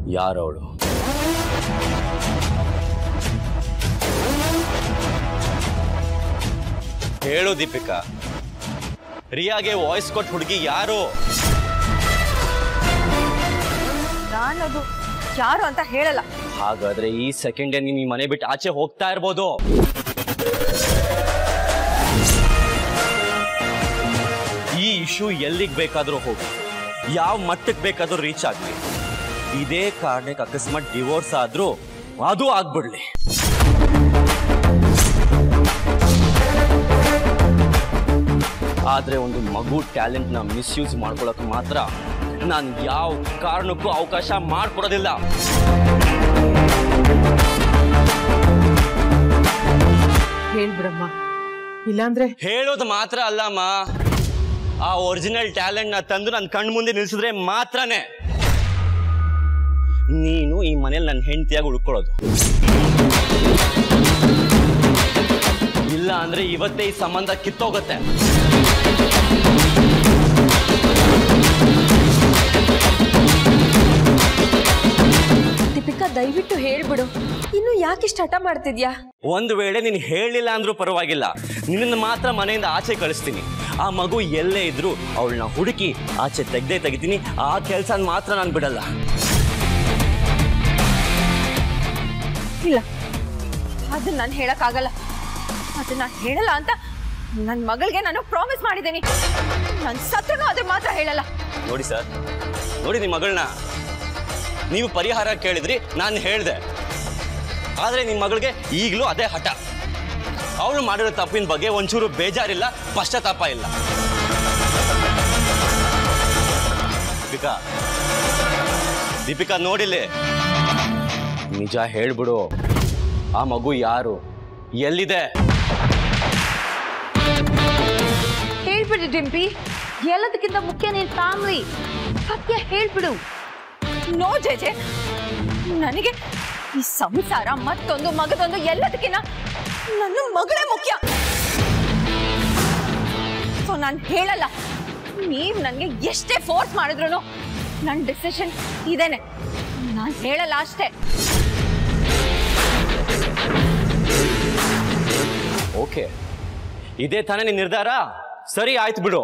ಯಾರವಳು ಹೇಳು ದೀಪಿಕಾ ರಿಯಾಗೆ ವಾಯ್ಸ್ ಕೊಟ್ಟು ಹುಡುಗಿ ಯಾರು ನಾನದು ಯಾರು ಅಂತ ಹೇಳಲ್ಲ ಹಾಗಾದ್ರೆ ಈ ಸೆಕೆಂಡ್ ನೀನ್ ಈ ಮನೆ ಬಿಟ್ಟು ಆಚೆ ಹೋಗ್ತಾ ಇರ್ಬೋದು ಈ ಇಶ್ಯೂ ಎಲ್ಲಿಗೆ ಬೇಕಾದ್ರೂ ಹೋಗಿ ಯಾವ ಮಟ್ಟಕ್ಕೆ ಬೇಕಾದ್ರೂ ರೀಚ್ ಆಗ್ಲಿ ಇದೇ ಕಾರಣಕ್ಕೆ ಅಕಸ್ಮಾತ್ ಡಿವೋರ್ಸ್ ಆದ್ರೂ ಅದು ಆಗ್ಬಿಡ್ಲಿ ಆದ್ರೆ ಒಂದು ಮಗು ಟ್ಯಾಲೆಂಟ್ನ ಮಿಸ್ಯೂಸ್ ಮಾಡ್ಕೊಳಕ್ ಮಾತ್ರ ನಾನು ಯಾವ ಕಾರಣಕ್ಕೂ ಅವಕಾಶ ಮಾಡ್ಕೊಡೋದಿಲ್ಲ ಹೇಳ್ಬಿಡಮ್ಮ ಇಲ್ಲಾಂದ್ರೆ ಹೇಳೋದು ಮಾತ್ರ ಅಲ್ಲಮ್ಮ ಆ ಒರಿಜಿನಲ್ ಟ್ಯಾಲೆಂಟ್ ನ ತಂದು ನನ್ನ ಕಣ್ಣು ಮುಂದೆ ನಿಲ್ಸಿದ್ರೆ ಮಾತ್ರನೇ ನೀನು ಈ ಮನೇಲಿ ನನ್ನ ಹೆಂಡತಿಯಾಗಿ ಉಳ್ಕೊಳ್ಳೋದು ಇಲ್ಲ ಅಂದ್ರೆ ಇವತ್ತೇ ಈ ಸಂಬಂಧ ಕಿತ್ತೋಗುತ್ತೆ ದೀಪಿಕಾ ದಯವಿಟ್ಟು ಹೇಳ್ಬಿಡು ಇನ್ನು ಯಾಕಿಷ್ಟು ಹಠ ಮಾಡ್ತಿದ್ಯಾ ಒಂದು ವೇಳೆ ನೀನು ಹೇಳಿಲ್ಲ ಅಂದ್ರೂ ಪರವಾಗಿಲ್ಲ ನಿನ್ನನ್ನು ಮಾತ್ರ ಮನೆಯಿಂದ ಆಚೆ ಕಳಿಸ್ತೀನಿ ಆ ಮಗು ಎಲ್ಲೇ ಇದ್ರು ಅವಳನ್ನ ಹುಡುಕಿ ಆಚೆ ತೆಗ್ದೇ ತೆಗಿತೀನಿ ಆ ಕೆಲಸ ಮಾತ್ರ ನಾನು ಬಿಡಲ್ಲ ಇಲ್ಲ ಅದನ್ನ ನಾನು ಹೇಳಕ್ಕಾಗಲ್ಲ ಅದನ್ನ ನಾನು ಹೇಳಲ್ಲ ಅಂತ ನನ್ನ ಮಗಳಿಗೆ ನಾನು ಪ್ರಾಮಿಸ್ ಮಾಡಿದ್ದೀನಿ ನನ್ನ ಸತ್ರೂ ಅದ್ರ ಮಾತ್ರ ಹೇಳಲ್ಲ ನೋಡಿ ಸರ್ ನೋಡಿ ನಿಮ್ಮ ಮಗಳನ್ನ ನೀವು ಪರಿಹಾರ ಕೇಳಿದ್ರಿ ನಾನು ಹೇಳಿದೆ ಆದರೆ ನಿಮ್ಮ ಮಗಳಿಗೆ ಈಗಲೂ ಅದೇ ಹಠ ಅವಳು ಮಾಡಿರೋ ತಪ್ಪಿನ ಬಗ್ಗೆ ಒಂಚೂರು ಬೇಜಾರಿಲ್ಲ ಪಶ್ಚಾತ್ತಾಪ ಇಲ್ಲ ದೀಪಿಕಾ ದೀಪಿಕಾ ನೋಡಿಲ್ಲಿ ನಿಜ ಹೇಳ್ಬಿಡು ಆ ಮಗು ಯಾರು ಎಲ್ಲಿದೆ ಹೇಳ್ಬಿಡು ಡಿಂಪಿ ಎಲ್ಲದಕ್ಕಿಂತ ಮುಖ್ಯ ನೀನ್ ಫ್ಯಾಮಿಲಿ ಸತ್ಯ ಹೇಳ್ಬಿಡು ನೋ ಜೇಜೆ ನನಗೆ ಈ ಸಂಸಾರ ಮತ್ತೊಂದು ಮಗದೊಂದು ಎಲ್ಲದಕ್ಕಿಂತ ನನ್ನ ಮಗಳೇ ಮುಖ್ಯ ಸೊ ನಾನು ಹೇಳಲ್ಲ ನೀವು ನನಗೆ ಎಷ್ಟೇ ಫೋರ್ಸ್ ಮಾಡಿದ್ರು ನನ್ನ ಡಿಸಿಷನ್ ಇದೇನೆ ನಾನು ಹೇಳಲ್ಲ ಅಷ್ಟೇ ಓಕೆ ಇದೇ ತಾನೇ ನಿನ್ ನಿರ್ಧಾರ ಸರಿ ಆಯ್ತು ಬಿಡು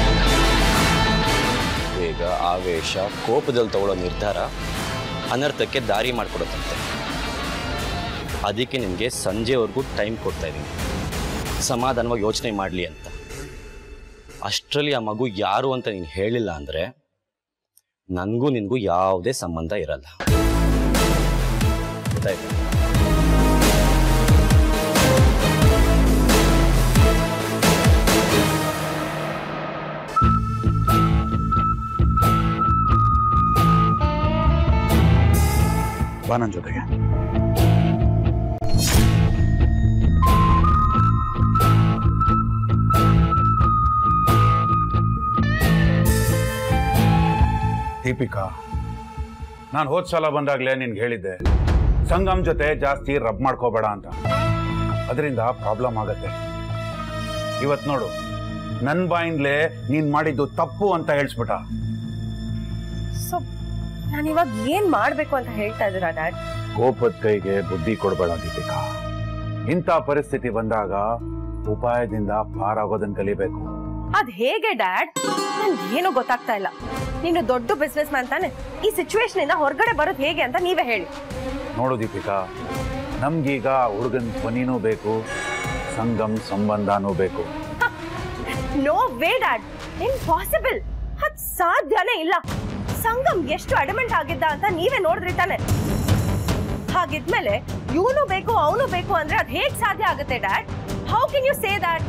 ಬೇಗ ಆವೇಶ ಕೋಪದಲ್ಲಿ ತಗೊಳ್ಳೋ ನಿರ್ಧಾರ ಅನರ್ಥಕ್ಕೆ ದಾರಿ ಮಾಡಿಕೊಡುತ್ತಂತೆ ಅದಕ್ಕೆ ನಿಮಗೆ ಸಂಜೆವರೆಗೂ ಟೈಮ್ ಕೊಡ್ತಾ ಇದ್ದೀನಿ ಸಮಾಧಾನವಾಗಿ ಯೋಚನೆ ಮಾಡಲಿ ಅಂತ ಅಷ್ಟರಲ್ಲಿ ಆ ಮಗು ಯಾರು ಅಂತ ನೀನು ಹೇಳಿಲ್ಲ ಅಂದರೆ ನನಗೂ ನಿನಗೂ ಯಾವುದೇ ಸಂಬಂಧ ಇರಲ್ಲ ಗೊತ್ತಾಯ್ತು ಬಾ ನನ್ನ ಜೊತೆಗೆ ದೀಪಿಕಾ ನಾನು ಹೋದ್ ಸಲ ಬಂದಾಗಲೇ ನಿನ್ಗೆ ಹೇಳಿದ್ದೆ ಸಂಗಮ್ ಜೊತೆ ಜಾಸ್ತಿ ರಬ್ ಮಾಡ್ಕೋಬೇಡ ಅಂತ ಅದರಿಂದ ಪ್ರಾಬ್ಲಮ್ ಆಗತ್ತೆ ಇವತ್ತು ನೋಡು ನನ್ನ ಬಾಯಿಂದಲೇ ನೀನ್ ಮಾಡಿದ್ದು ತಪ್ಪು ಅಂತ ಹೇಳಿಸ್ಬಿಟ್ಟ ಸೊ ನಾನು ಇವಾಗ ಏನ್ ಮಾಡ್ಬೇಕು ಅಂತ ಹೇಳ್ತಾ ಇದ್ದೀರಾ ಡ್ಯಾಡ್ ಕೋಪದ ಕೈಗೆ ಬುದ್ಧಿ ಕೊಡಬೇಡ ದೀಪಿಕಾ ಇಂಥ ಪರಿಸ್ಥಿತಿ ಬಂದಾಗ ಉಪಾಯದಿಂದ ಪಾರಾಗೋದನ್ನ ಕಲಿಬೇಕು ಅದ್ ಹೇಗೆ ಡ್ಯಾಡ್ ನನ್ಗೆ ಏನು ಗೊತ್ತಾಗ್ತಾ ಇಲ್ಲ ನೀನು ದೊಡ್ಡ ಬಿಸ್ನೆಸ್ ಮ್ಯಾನ್ ತಾನೆ ಈ ಸಿಚುವೇಶನ್ ಇಂದ ಹೊರಗಡೆ ಬರೋದು ಹೇಗೆ ಅಂತ ನೀವೇ ಹೇಳಿ ನೋಡು ದೀಪಿಕಾ ನಮ್ಗೀಗ ಹುಡುಗನ ಧ್ವನಿನೂ ಬೇಕು ಸಂಗಮ್ ಸಂಬಂಧನೂ ಬೇಕು ನೋ ವೇ ಡ್ಯಾಡ್ ಇಂಪಾಸಿಬಲ್ ಅದ್ ಸಾಧ್ಯನೇ ಇಲ್ಲ ಸಂಗಮ್ ಎಷ್ಟು ಅಡಮೆಂಟ್ ಆಗಿದ್ದ ಅಂತ ನೀವೇ ನೋಡಿದ್ರಿ ತಾನೆ ಹಾಗಿದ್ಮೇಲೆ ಇವನು ಬೇಕು ಅವನು ಬೇಕು ಅಂದ್ರೆ ಅದ್ ಹೇಗ್ ಸಾಧ್ಯ ಆಗುತ್ತೆ dad how can you say that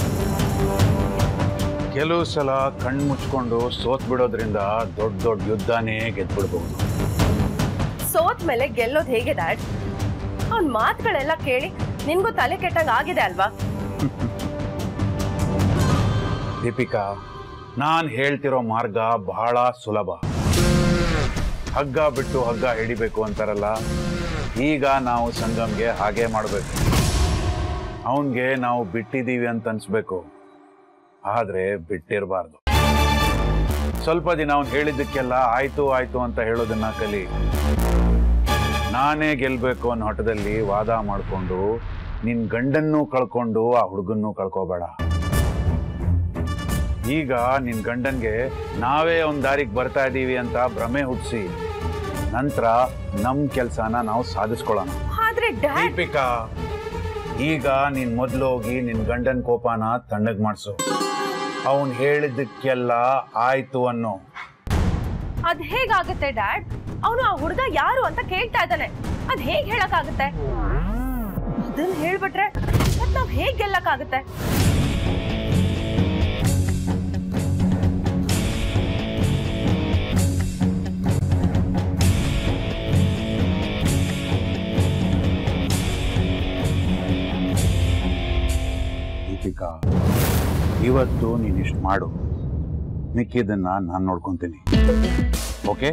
ಕೆಲವು ಸಲ ಕಣ್ಣು ಮುಚ್ಕೊಂಡು ಸೋತ್ ಬಿಡೋದ್ರಿಂದ ದೊಡ್ಡ ದೊಡ್ಡ ಯುದ್ಧನೇ ಗೆದ್ಬಿಡ್ಬಹುದು ಸೋತ್ ಮೇಲೆ ಗೆಲ್ಲೋದ್ ಹೇಗೆ ಡ್ಯಾಡ್ ಅವ್ನ್ ಮಾತುಗಳೆಲ್ಲ ಕೇಳಿ ನಿನ್ಗೂ ತಲೆ ಕೆಟ್ಟಂಗ್ ಆಗಿದೆ ಅಲ್ವಾ ದೀಪಿಕಾ ನಾನ್ ಹೇಳ್ತಿರೋ ಮಾರ್ಗ ಬಹಳ ಸುಲಭ ಹಗ್ಗ ಬಿಟ್ಟು ಹಗ್ಗ ಹಿಡಿಬೇಕು ಅಂತಾರಲ್ಲ ಈಗ ನಾವು ಸಂಗಮ್ಗೆ ಹಾಗೆ ಮಾಡಬೇಕು ಅವನ್ಗೆ ನಾವು ಬಿಟ್ಟಿದೀವಿ ಅಂತ ಅನ್ಸ್ಬೇಕು ಆದ್ರೆ ಬಿಟ್ಟಿರಬಾರ್ದು ಸ್ವಲ್ಪ ದಿನ ಅವ್ನು ಹೇಳಿದ್ದಕ್ಕೆಲ್ಲ ಆಯ್ತು ಆಯ್ತು ಅಂತ ಹೇಳೋದನ್ನ ಕಲಿ ನಾನೇ ಗೆಲ್ಬೇಕು ಅನ್ನೋ ಹಠದಲ್ಲಿ ವಾದ ಮಾಡಿಕೊಂಡು ನಿನ್ ಗಂಡನ್ನೂ ಕಳ್ಕೊಂಡು ಆ ಹುಡುಗನ್ನೂ ಕಳ್ಕೋಬೇಡ ಈಗ ನಿನ್ ಗಂಡನ್ಗೆ ನಾವೇ ಒಂದ್ ದಾರಿಗೆ ಬರ್ತಾ ಇದ್ದೀವಿ ಅಂತ ಭ್ರಮೆ ಹುಟ್ಟಿಸಿ ನಂತರ ನಮ್ ಕೆಲ್ಸನ ನಾವು ಸಾಧಿಸ್ಕೊಳ್ಳೋಣ ಆದ್ರೆ ಡ್ಯಾಡ್ ದೀಪಿಕಾ ಈಗ ನೀನ್ ಮೊದ್ಲು ಹೋಗಿ ನಿನ್ ಗಂಡನ್ ಕೋಪನ ತಣ್ಣಗ್ ಮಾಡ್ಸು ಅವನ್ ಹೇಳಿದ್ದಕ್ಕೆಲ್ಲ ಆಯ್ತು ಅನ್ನೋ ಅದ್ ಹೇಗಾಗುತ್ತೆ ಡ್ಯಾಡ್ ಅವನು ಆ ಹುಡುಗ ಯಾರು ಅಂತ ಕೇಳ್ತಾ ಇದ್ದಾನೆ ಅದ್ ಹೇಗ್ ಹೇಳಕ್ಕಾಗುತ್ತೆ ಅದನ್ನ ಹೇಳ್ಬಿಟ್ರೆ ಮತ್ ನಾವ್ ಹೇಗ್ ಗೆಲ್ಲಕ್ಕಾಗುತ್ತೆ ದೀಪಿಕಾ ಇವತ್ತು ನೀನ್ ಇಷ್ಟು ಮಾಡು ಮಿಕ್ಕಿದ್ದನ್ನ ನಾನು ನೋಡ್ಕೊಂತೀನಿ ಓಕೆ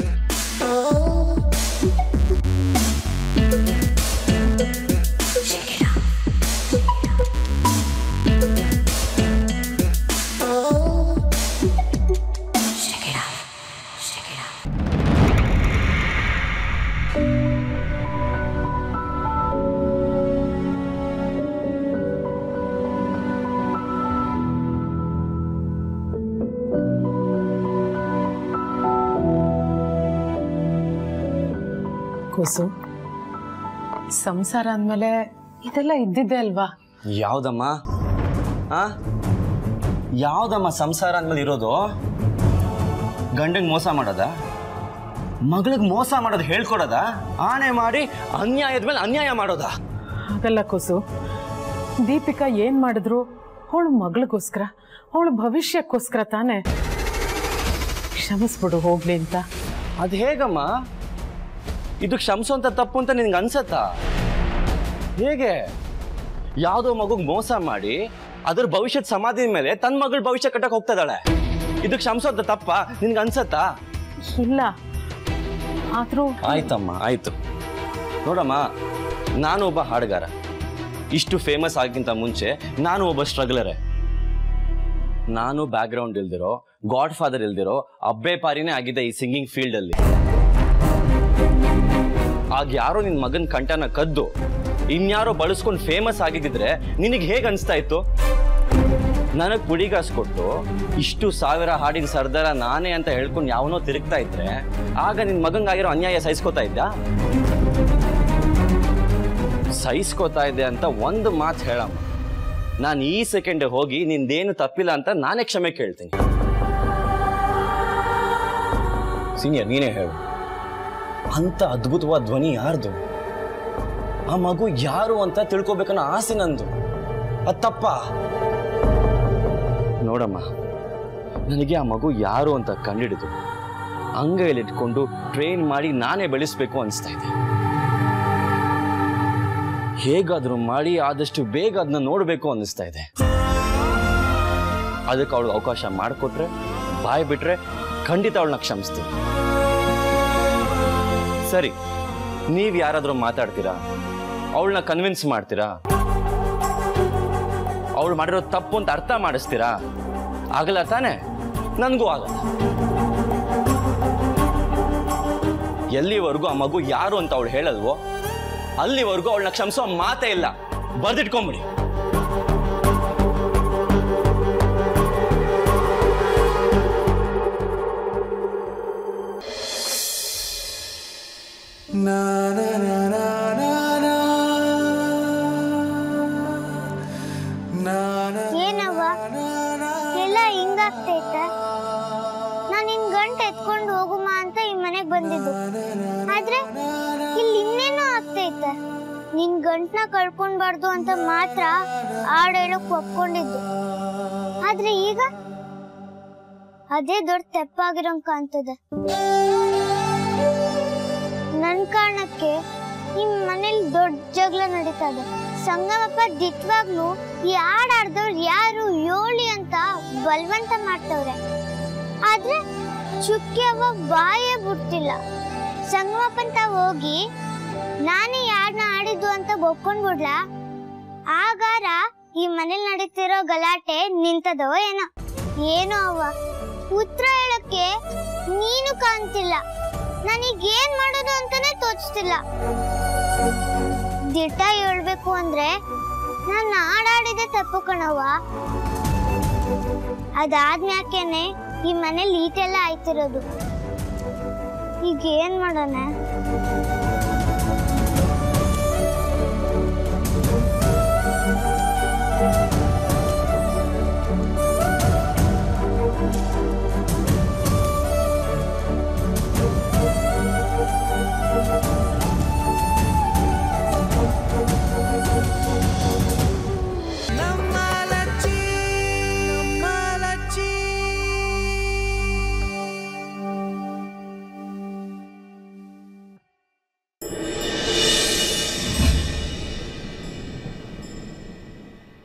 ಕೂಸು ಸಂಸಾರ ಅಂದಮೇಲೆ ಇದೆಲ್ಲ ಇದ್ದಿದ್ದೆ ಅಲ್ವಾ ಯಾವ್ದಮ್ಮ ಆ ಯಾವ್ದಮ್ಮ ಸಂಸಾರ ಅಂದ್ಮೇಲೆ ಇರೋದು ಗಂಡಂಗೆ ಮೋಸ ಮಾಡೋದ ಮಗಳಿಗೆ ಮೋಸ ಮಾಡೋದು ಹೇಳ್ಕೊಡೋದ ಆಣೆ ಮಾಡಿ ಅನ್ಯಾಯದ ಮೇಲೆ ಅನ್ಯಾಯ ಮಾಡೋದಾ ಹಾಗಲ್ಲ ಕೂಸು ದೀಪಿಕಾ ಏನ್ ಮಾಡಿದ್ರು ಅವಳು ಮಗಳಿಗೋಸ್ಕರ ಅವಳ ಭವಿಷ್ಯಕ್ಕೋಸ್ಕರ ತಾನೇ ಕ್ಷಮಿಸ್ಬಿಡು ಹೋಗ್ಲಿ ಅಂತ ಅದು ಹೇಗಮ್ಮ ಇದು ಕ್ಷಮಿಸೋಂಥ ತಪ್ಪು ಅಂತ ನಿನ್ಗೆ ಅನ್ಸತ್ತಾ ಹೇಗೆ ಯಾವುದೋ ಮಗುಗೆ ಮೋಸ ಮಾಡಿ ಅದ್ರ ಭವಿಷ್ಯದ ಸಮಾಧಿ ಮೇಲೆ ತನ್ನ ಮಗಳ ಭವಿಷ್ಯ ಕಟ್ಟಕ್ಕೆ ಹೋಗ್ತಾ ಇದ್ದಾಳೆ ಇದು ಕ್ಷಮಿಸೋಂಥ ತಪ್ಪ ನಿನ್ಗೆ ಅನ್ಸತ್ತಾ ಇಲ್ಲ ಆದ್ರೂ ಆಯ್ತಮ್ಮ ಆಯ್ತು ನೋಡಮ್ಮ ನಾನು ಒಬ್ಬ ಹಾಡುಗಾರ ಇಷ್ಟು ಫೇಮಸ್ ಆಗಿಂತ ಮುಂಚೆ ನಾನು ಒಬ್ಬ ಸ್ಟ್ರಗ್ಲರೇ ನಾನು ಬ್ಯಾಕ್ಗ್ರೌಂಡ್ ಇಲ್ದಿರೋ ಗಾಡ್ ಫಾದರ್ ಇಲ್ದಿರೋ ಅಬ್ಬೆ ಪಾರಿನೇ ಆಗಿದೆ ಈ ಸಿಂಗಿಂಗ್ ಫೀಲ್ಡ್ ಅಲ್ಲಿ ಆಗ ಯಾರೋ ನಿನ್ ಮಗನ್ ಕಂಠನ ಕದ್ದು ಇನ್ಯಾರೋ ಬಳಸ್ಕೊಂಡು ಫೇಮಸ್ ಆಗಿದ್ದಿದ್ರೆ ನಿನಗೆ ಹೇಗೆ ಅನಿಸ್ತಾ ಇತ್ತು ನನಗೆ ಪುಡಿಗಾಸ್ ಕೊಟ್ಟು ಇಷ್ಟು ಸಾವಿರ ಹಾಡಿನ ಸರ್ದಾರ ನಾನೇ ಅಂತ ಹೇಳ್ಕೊಂಡು ಯಾವನೋ ತಿರುಗ್ತಾ ಇದ್ರೆ ಆಗ ನಿನ್ ಮಗಂಗಾಗಿರೋ ಅನ್ಯಾಯ ಸಹಿಸ್ಕೋತಾ ಇದ್ದ ಸಹಿಸ್ಕೋತಾ ಇದ್ದೆ ಅಂತ ಒಂದು ಮಾತು ಹೇಳಮ್ಮ ನಾನು ಈ ಸೆಕೆಂಡ್ ಹೋಗಿ ನಿಂದೇನು ತಪ್ಪಿಲ್ಲ ಅಂತ ನಾನೇ ಕ್ಷಮೆ ಕೇಳ್ತೀನಿ ಸೀನಿಯರ್ ನೀನೇ ಹೇಳು ಅಂತ ಅದ್ಭುತವಾದ ಧ್ವನಿ ಯಾರ್ದು ಆ ಮಗು ಯಾರು ಅಂತ ತಿಳ್ಕೊಬೇಕನ್ನೋ ಆಸೆ ನಂದು ಅದು ತಪ್ಪ ನೋಡಮ್ಮ ನನಗೆ ಆ ಮಗು ಯಾರು ಅಂತ ಕಂಡಿಡಿದು ಅಂಗೈಲಿಟ್ಕೊಂಡು ಟ್ರೈನ್ ಮಾಡಿ ನಾನೇ ಬೆಳೆಸ್ಬೇಕು ಅನಿಸ್ತಾ ಇದೆ ಹೇಗಾದ್ರೂ ಮಾಡಿ ಆದಷ್ಟು ಬೇಗ ಅದನ್ನ ನೋಡಬೇಕು ಅನ್ನಿಸ್ತಾ ಇದೆ ಅದಕ್ಕೆ ಅವಳಿಗೆ ಅವಕಾಶ ಮಾಡಿಕೊಟ್ರೆ ಬಾಯ್ ಬಿಟ್ರೆ ಖಂಡಿತ ಅವಳನ್ನ ಕ್ಷಮಿಸ್ತೀನಿ ಸರಿ ನೀವು ಯಾರಾದರೂ ಮಾತಾಡ್ತೀರಾ ಅವಳನ್ನ ಕನ್ವಿನ್ಸ್ ಮಾಡ್ತೀರಾ ಅವಳು ಮಾಡಿರೋ ತಪ್ಪು ಅಂತ ಅರ್ಥ ಮಾಡಿಸ್ತೀರಾ ಆಗಲ್ಲ ತಾನೇ ನನಗೂ ಆಗಲ್ಲ ಎಲ್ಲಿವರೆಗೂ ಆ ಮಗು ಯಾರು ಅಂತ ಅವಳು ಹೇಳಲ್ವೋ ಅಲ್ಲಿವರೆಗೂ ಅವಳನ್ನ ಕ್ಷಮಿಸೋ ಮಾತೇ ಇಲ್ಲ ಬರ್ದಿಟ್ಕೊಂಬಿಡಿ ಏನವ್ವ ಎಲ್ಲ ಹಿಂಗಾಗ್ತೈತೆ ನಾನು ನಿನ್ ಗಂಟು ಎತ್ಕೊಂಡು ಹೋಗುಮ ಅಂತ ಈ ಮನೆಗ್ ಬಂದಿದ್ದು ಆದ್ರೆ ಇಲ್ಲಿ ಇನ್ನೇನೋ ಆಗ್ತೈತೆ ನಿನ್ ಗಂಟ್ನ ಕಳ್ಕೊಂಡ್ಬಾರ್ದು ಅಂತ ಮಾತ್ರ ಹಾಡ್ ಹೇಳಕ್ ಒಪ್ಕೊಂಡಿದ್ದು ಆದ್ರೆ ಈಗ ಅದೇ ದೊಡ್ಡ ತೆಪ್ಪಾಗಿರೋಂಗ್ ಕಾಣ್ತದೆ ನನ್ ಕಾರಣಕ್ಕೆ ನಿಮ್ ಮನೇಲಿ ದೊಡ್ಡ ಜಗಳ ನಡೀತಾ ಇದೆ ಸಂಗಮಪ್ಪ ದಿಟ್ವಾಗ್ಲು ಈ ಹಾಡ್ ಆಡ್ದವ್ರು ಯಾರು ಯೋಳಿ ಅಂತ ಬಲವಂತ ಮಾಡ್ತವ್ರೆ ಆದ್ರೆ ಚುಕ್ಕಿ ಅವ್ವ ಬಾಯೇ ಬಿಡ್ತಿಲ್ಲ ಸಂಗಮಪ್ಪಂತ ಹೋಗಿ ನಾನೇ ಯಾರನ್ನ ಆಡಿದ್ದು ಅಂತ ಒಪ್ಕೊಂಡ್ಬಿಡ್ಲಾ ಆಗಾರ ಈ ಮನೇಲಿ ನಡೀತಿರೋ ಗಲಾಟೆ ನಿಂತದೋ ಏನೋ ಏನೋ ಅವ್ವ ಉತ್ತರ ಹೇಳಕ್ಕೆ ನೀನು ಕಾಣ್ತಿಲ್ಲ ನನಗ್ ಏನ್ ಮಾಡೋದು ಅಂತಾನೆ ತೋಚ್ತಿಲ್ಲ ದಿಟ್ಟ ಹೇಳ್ಬೇಕು ಅಂದ್ರೆ ನಾನು ಆಡಾಡಿದೆ ತಪ್ಪು ಕಣವ್ವ ಅದಾದ್ಮ್ಯಾಕೆನೆ ಈ ಮನೇಲಿ ಈಟೆಲ್ಲ ಆಯ್ತಿರೋದು ಈಗ ಏನ್ ಮಾಡೋಣ